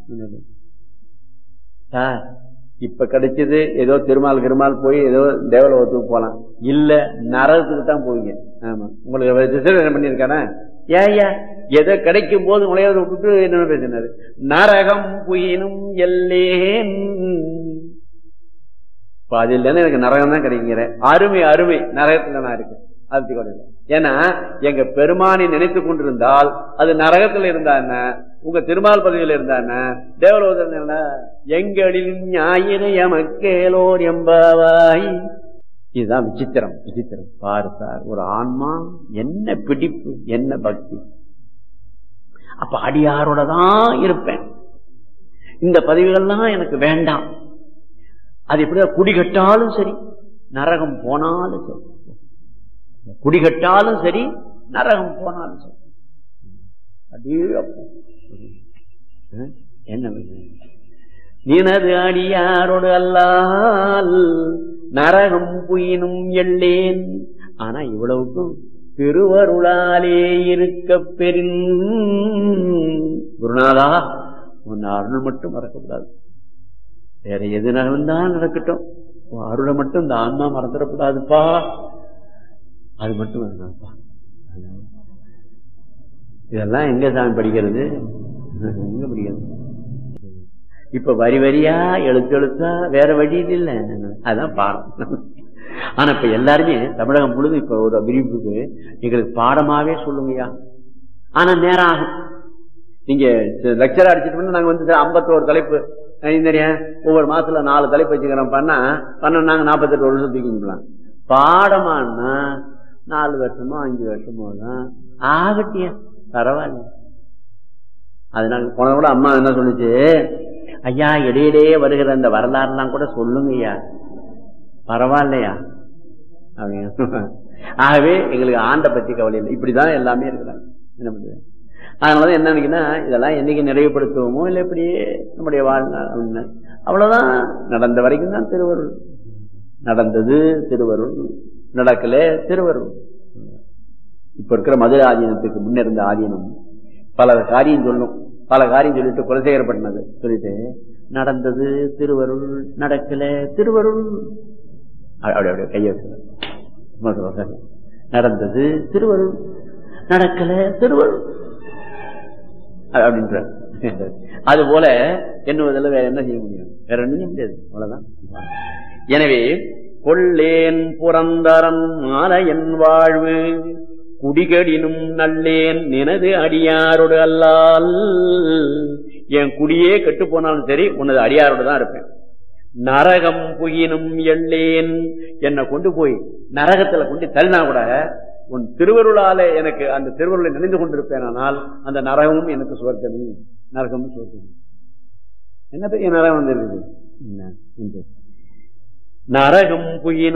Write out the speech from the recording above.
sir இப்ப கிடைச்சது ஏதோ திருமால் கிருமால் போய் ஏதோ தேவலோகத்துக்கு போலாம் இல்ல நரகத்துக்கு தான் போவீங்க ஆமா உங்களுக்கு ரிசர்வேஷன் பண்ணிருக்கானே ஏயா எதை கிடைக்கும் போது உலையாவது விட்டுட்டு என்ன பேசினாரு நரகம் புயினும் எல்லேன் அது இல்லைன்னா எனக்கு நரகம் தான் கிடைக்கிற அருமை அருமை நரகத்துல நான் இருக்கேன் அது கூட இல்லை ஏன்னா எங்க பெருமானை நினைத்து கொண்டிருந்தால் அது நரகத்துல இருந்தா என்ன உங்க திருமால் பதவியில் இருந்தா என்ன தேவலோகத்தில் என்ன எங்களில் ஞாயிறு எமக்கேலோர் எம்பாவாய் இதுதான் விசித்திரம் விசித்திரம் பாரு சார் ஒரு ஆன்மா என்ன பிடிப்பு என்ன பக்தி அப்ப அடியாரோட தான் இருப்பேன் இந்த பதவிகள்லாம் எனக்கு வேண்டாம் அது எப்படி குடிகட்டாலும் சரி நரகம் போனாலும் சரி குடிகட்டாலும் சரி நரகம் போனாலும் சரி அப்படியே என்ன நினது அடியாரோடு அல்லால் நரகம் புயினும் எள்ளேன் ஆனா இவ்வளவுக்கும் திருவருளாலே இருக்க பெரின் குருநாதா உன் அருள் மட்டும் மறக்கக்கூடாது வேற எது நடந்தான் நடக்கட்டும் அருளை மட்டும் இந்த ஆன்மா மறந்துடக்கூடாதுப்பா அது மட்டும் வேணாம்ப்பா இதெல்லாம் எங்க சாமி படிக்கிறது எங்க படிக்கிறது இப்ப வரி வரியா எழுத்து எழுத்தா வேற வழி இல்ல அதான் பாடம் ஆனா இப்ப எல்லாருமே தமிழகம் முழுது இப்ப ஒரு விரிவுக்கு எங்களுக்கு பாடமாவே சொல்லுங்கய்யா ஆனா நேரம் ஆகும் நீங்க லெக்சர் அடிச்சிட்டு நாங்க வந்து ஐம்பத்தோரு தலைப்பு தெரியா ஒவ்வொரு மாசத்துல நாலு தலைப்பு வச்சுக்கிறோம் பண்ணா பண்ண நாங்க நாற்பத்தெட்டு வருஷம் தூக்கிக்கலாம் பாடமானா நாலு வருஷமோ அஞ்சு வருஷமோ தான் ஆகட்டியா பரவாயில்ல அதனால போன கூட அம்மா என்ன சொல்லுச்சு ஐயா இடையிடையே வருகிற அந்த வரலாறுலாம் கூட சொல்லுங்க ஐயா பரவாயில்லையா அப்படின்னு ஆகவே எங்களுக்கு ஆண்ட பத்தி கவலை இல்லை இப்படிதான் எல்லாமே இருக்கிறாங்க என்ன பண்றது அதனாலதான் என்ன நினைக்கிறேன்னா இதெல்லாம் என்னைக்கு நிறைவுபடுத்துவோமோ இல்லை இப்படியே நம்முடைய வாழ்நாள் அவ்வளவுதான் நடந்த வரைக்கும் தான் திருவருள் நடந்தது திருவருள் நடக்கல திருவருள் இப்ப இருக்கிற மதுரை ஆதீனத்துக்கு முன்ன இருந்த ஆதீனம் பல காரியம் சொல்லும் பல காரியம் சொல்லிட்டு குலசேகரப்பட்டினது சொல்லிட்டு நடந்தது திருவருள் நடக்கல திருவருள் அப்படி அப்படியே கைய நடந்தது திருவருள் நடக்கல திருவருள் அப்படின்ற அது போல என்னுவதில் வேற என்ன செய்ய முடியும் வேற ஒன்றும் செய்ய முடியாது அவ்வளவுதான் எனவே கொள்ளேன் புறந்தரன் மாலையன் வாழ்வு குடிகடினும் நல்லேன் நினது அடியாரோடு அல்லால் என் குடியே கெட்டு போனாலும் சரி உனது அடியாரோடு தான் இருப்பேன் நரகம் புகினும் எள்ளேன் என்னை கொண்டு போய் நரகத்துல கொண்டு தள்ளினா கூட உன் திருவருளால எனக்கு அந்த திருவருளை நினைந்து கொண்டிருப்பேன் ஆனால் அந்த நரகமும் எனக்கு சுவர்க்கமே நரகமும் சுவர்க்கமே என்ன பெரிய நரகம் வந்திருக்குது நரகம் புயின்